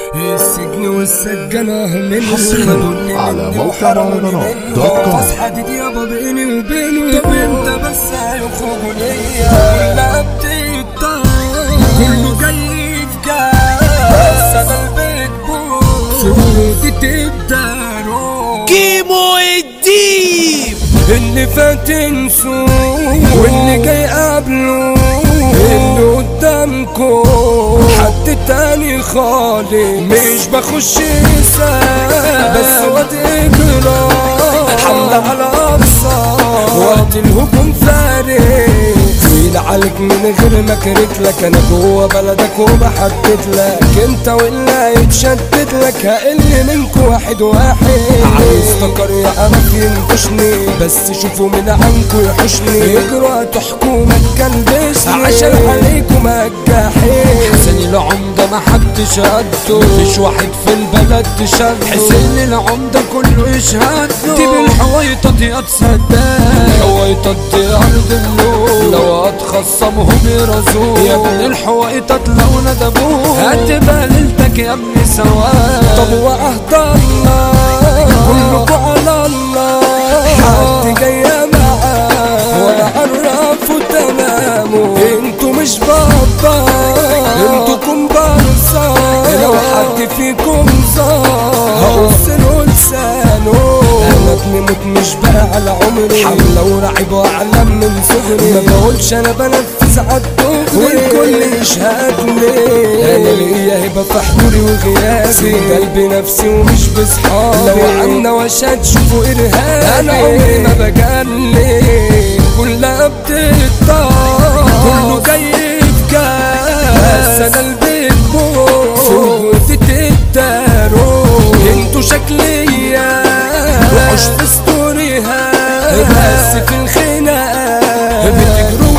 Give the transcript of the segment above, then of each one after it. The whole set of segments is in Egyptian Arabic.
السجن والسجنة من حصرياً على موقع مهرجانات دوت كوم. حديد يابا بيني وبينه طب انت بس هيخرجوا ليا كلها بتقطع كله جاي في جاز انا البيت بوس شروطي تبدا روح كيمو الديب اللي فات انسوه واللي جاي قبله اللي قدامكم حد تاني خالص مش بخش ساعة بس وقت اجرام حملة على اقصى وقت الهجوم فارغ طويل عليك من غير ما كريت لك انا جوه بلدك وبحدد لك انت واللي هيتشدد لك هقل منكوا واحد واحد عايز تكر يعرف ينكشني بس شوفوا من عنكوا يحشني اجروا تحكوا ما تكلبسني عشان عليكم مجاحين حسين العمدة ما حدش قده مفيش واحد في البلد تشده حسين العمدة كله يشهد له دي بالحويطة دي اتصدق الحويطة دي ارض النور لو هتخصمهم يرزوه يا ابن الحويطة لو ندبوه هتبقى ليلتك يا ابني سواء طب وعهد الله كلكوا على الله حد جاي معاه ولا عرفوا تمامه انتوا مش بابا انتوا كومبارسا لو حد فيكم زار هقص له لسانه انا ابني موت مش بقى على عمري حملة ورعب واعلم من صغري ما بقولش انا بنفذ عالدغري والكل يشهد لي انا ليا هبه في حضوري وغيابي قلبي نفسي ومش بصحابي لو عنا وشات شوفوا ارهابي انا عمري ما بجلي كلها بتقطع كله جاي في كاس انا البيت بوس وقفتي تتداروا انتوا شكليا وحش في ستوريها بس في الخناقات بتجروا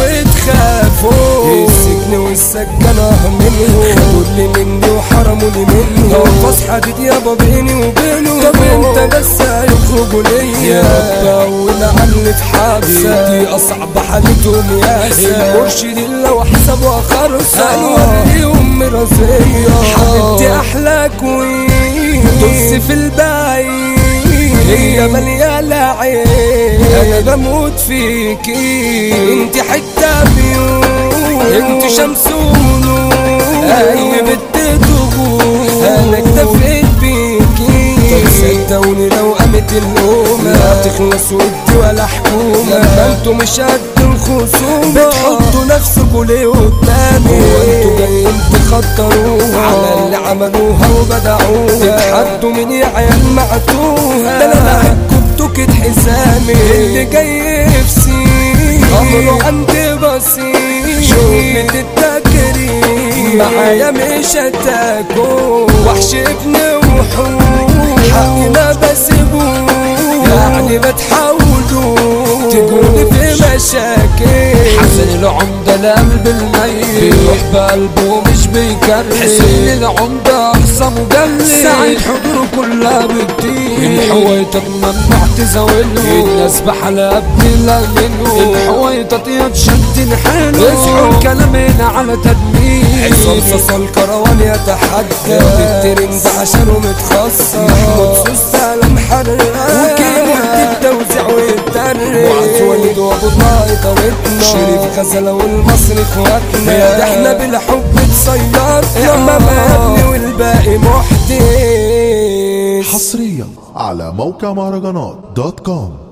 وتخافوا السجن والسجنة منه خدوا اللي مني وحرموا لي منه قفص حديد يابا بيني وبينه طب انت بس هيخرجوا ليا يا رب اول عني في حبسة دي اصعب حالتهم يا المرشد لو حسبوا خرصة هنوريهم مرازية حبيبتي احلى كوين طز في البعيد هي مليانة عين انا بموت فيكي انت حتة بيوم انت شمس ونور اي بنت تغور انا اكتفيت بيكي طب صدقوني لو قامت الأمة لا تخلص ودي ولا حكومة لما انتوا مش قد الخصومة بتحطوا نفسكوا ليه قدامي هو انتوا جايين تخطروها على اللي عملوها وبدعوها تتحدوا من يا عيال معتوها ده انا معاكوا بتوكة حزامي اللي جاي يفسي امره عندي بسيط شوفة التكريم معايا مش هتاكل وحش ابن وحوش حقي ما بسيبوش يعني بتحاولوا تقولي في مشاكل حسين العمدة لقلب الميت بيروح بقلبه مش بيكرر حسين العمدة أقصى مجلد سعيد حضوره كلها بتطير الحويطة ممنوع تزاوله الناس بحلقة بتلا منه الحويطة يتشد حلو اصحوا الكلام هنا على تدمير عصام صاصا الكروان يتحدى الترند عشانه متخصص محمود سوسة محرر وكيمو التوزيع والترك وعز وليد وابو طه طريقنا شريف غزلة والمصري اخواتنا يا ده احنا بالحب اتصيرنا امام يا ابني والباقي محدث حصريا على موقع مهرجانات دوت كوم